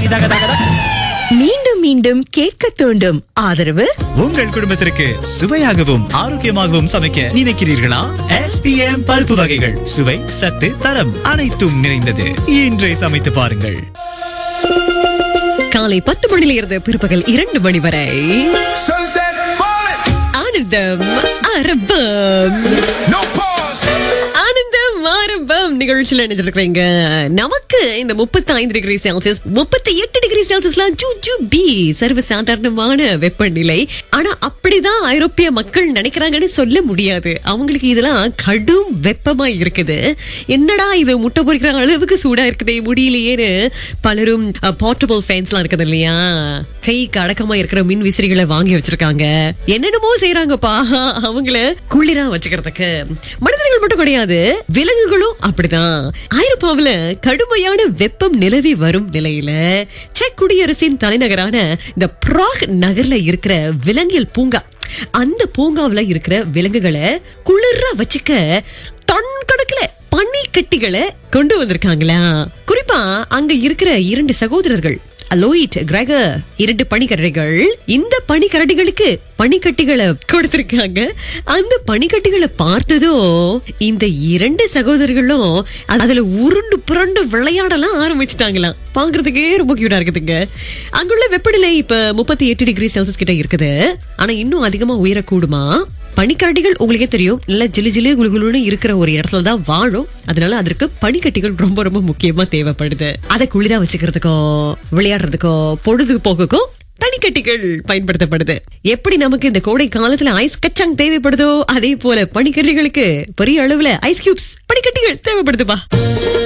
தக தக தக. மீண்டும் மீண்டும் கேட்க தூண்டும் ஆதரவு உங்கள் குடும்பத்திற்கு சுவையாகவும் ஆரோக்கியமாகவும் சமைக்க நினைக்கிறீர்களா எஸ்பிஎம் பருப்பு வகைகள் சுவை சத்து தரம் அனைத்தும் நிறைந்தது இன்றே சமைத்து பாருங்கள் காலை பத்து மணியில இருந்து பிற்பகல் இரண்டு மணி வரை Sunset falling, ஆனந்தம் அரபம் no pause. ஆனந்தம் ஆரம்பம் நிகழ்ச்சியில நினைச்சிருக்கிறீங்க நமக்கு இந்த முப்பத்தி ஐந்து டிகிரி செல்சியஸ் முப்பத்தி எட்டு டிகிரி செல்சியஸ்லாம் ஜூ ஜூ பி சர்வ சாதாரணமான வெப்பநிலை ஆனா அப்படிதான் ஐரோப்பிய மக்கள் நினைக்கிறாங்கன்னு சொல்ல முடியாது அவங்களுக்கு இதெல்லாம் கடும் வெப்பமா இருக்குது என்னடா இது முட்டை பொறிக்கிற அளவுக்கு சூடா இருக்குதே முடியலையேன்னு பலரும் போர்ட்டபிள் ஃபேன்ஸ்லாம் இருக்குது இல்லையா கைக்கு அடக்கமா இருக்கிற மின் விசிறிகளை வாங்கி வச்சிருக்காங்க என்னென்னமோ செய்யறாங்கப்பா அவங்கள குளிரா வச்சுக்கிறதுக்கு மனிதர்கள் மட்டும் கிடையாது விலங்குகளும் அப்படிதான் ஐரோப்பாவுல கடுமையான வெப்பம் நிலவி வரும் நிலையில செக் குடியரசின் தலைநகரான இந்த பிராக் நகர்ல இருக்கிற விலங்கியல் பூங்கா அந்த பூங்காவுல இருக்கிற விலங்குகளை குளிரா வச்சுக்க டன் கணக்குல பனி கட்டிகளை கொண்டு வந்திருக்காங்களா குறிப்பா அங்க இருக்கிற இரண்டு சகோதரர்கள் அலோயிட் கிரகர் இரண்டு பனிக்கரடிகள் இந்த பனிக்கரடிகளுக்கு பனிக்கட்டிகளை கொடுத்திருக்காங்க அந்த பனிக்கட்டிகளை பார்த்ததும் இந்த இரண்டு சகோதரர்களும் அதுல உருண்டு புரண்டு விளையாடலாம் ஆரம்பிச்சிட்டாங்களாம் பாக்குறதுக்கே ரொம்ப கியூட்டா இருக்குதுங்க அங்குள்ள வெப்பநிலை இப்ப முப்பத்தி எட்டு டிகிரி செல்சியஸ் கிட்ட இருக்குது ஆனா இன்னும் அதிகமா உயரக்கூடுமா பனிக்கரடிகள் உங்களுக்கே தெரியும் நல்ல ஜிலு ஜிலு குளுகுலுன்னு இருக்கிற ஒரு இடத்துல தான் வாழும் அதனால அதற்கு பனிக்கட்டிகள் ரொம்ப ரொம்ப முக்கியமா தேவைப்படுது அதை குளிரா வச்சுக்கிறதுக்கோ விளையாடுறதுக்கோ பொழுதுபோக்குக்கோ பனிக்கட்டிகள் பயன்படுத்தப்படுது எப்படி நமக்கு இந்த கோடை காலத்துல ஐஸ் கச்சாங் தேவைப்படுதோ அதே போல பனிக்கட்டிகளுக்கு பெரிய அளவுல ஐஸ் கியூப்ஸ் பனிக்கட்டிகள் தேவைப்படுதுப்பா